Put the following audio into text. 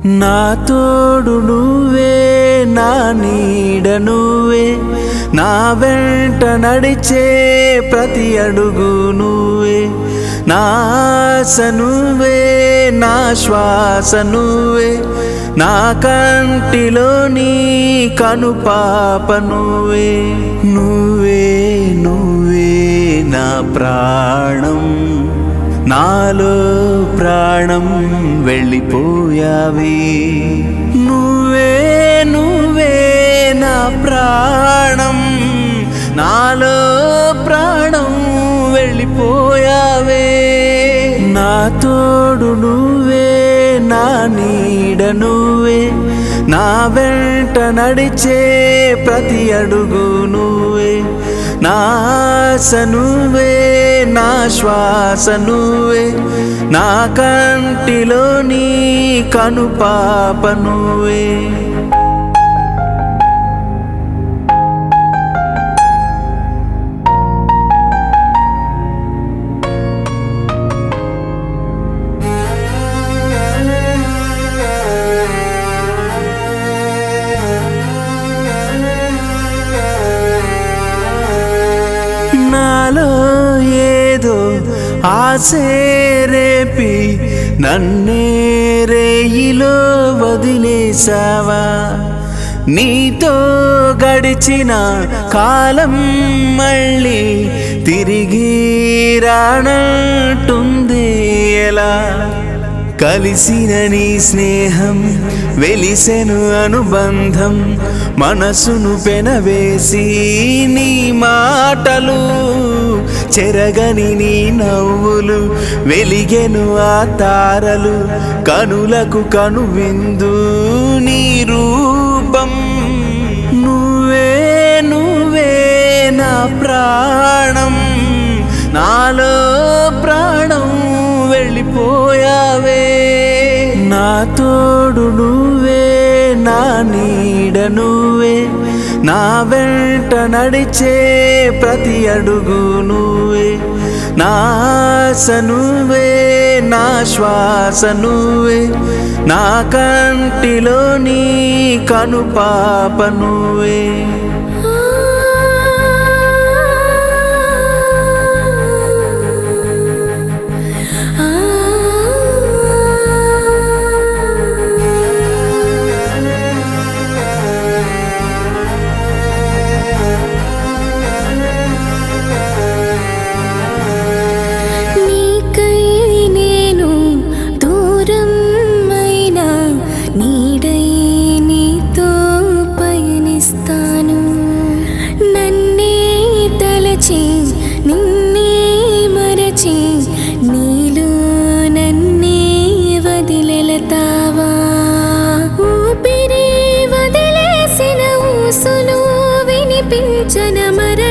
నా తోడు నువ్వే నా నీడ నువ్వే నా వెంట నడిచే ప్రతి అడుగు నువ్వే నా ఆశ నువ్వే నా శ్వాస నువ్వే నా కంటిలో నీ కనుపాప నువ్వే నువ్వే నువ్వే నా ప్రాణం నాలో ప్రాణం వెళ్ళిపోయావి నువ్వే నువ్వే నా ప్రాణం నాలో ప్రాణం వెళ్ళిపోయావే నా తోడు నువ్వే నా నీడ నువ్వే నా వెంట నడిచే ప్రతి అడుగు నువ్వే నా ఆశ నువ్వే నా శ్వాస నువ్వే నా కంటిలో నీ కనుపాప నువ్వే నాలో ఏదో ఆసే రేపి నన్నే రేయిలో వదిలేసావా నీతో గడిచిన కాలం మళ్ళీ తిరిగి రానంటుంది ఎలా కలిసిన నీ స్నేహం వెలిసెను అనుబంధం మనసును పెనవేసి నీ మాటలు చెరగని నీ నవ్వులు వెలిగెను ఆ తారలు కనులకు కనువిందు నీ రూపం నువ్వే నువ్వే నా ప్రాణం నాలో ప్రాణం వెళ్ళిపోయావే నా తోడు నువ్వే నా నీడ నువ్వే నా వెంట నడిచే ప్రతి అడుగు నువ్వే నా ఆశ నువ్వే నా శ్వాస నువ్వే నా కంటిలో నీ కనుపాప నువ్వే నీకై నేను దూరం అయినా నీడై నీతో పయనిస్తాను నన్నే తలచి నిన్నే మరచి నీలో నన్నే వదిలెలతావా ఊపిరి వదిలేసిన ఊసులు వినిపించన మర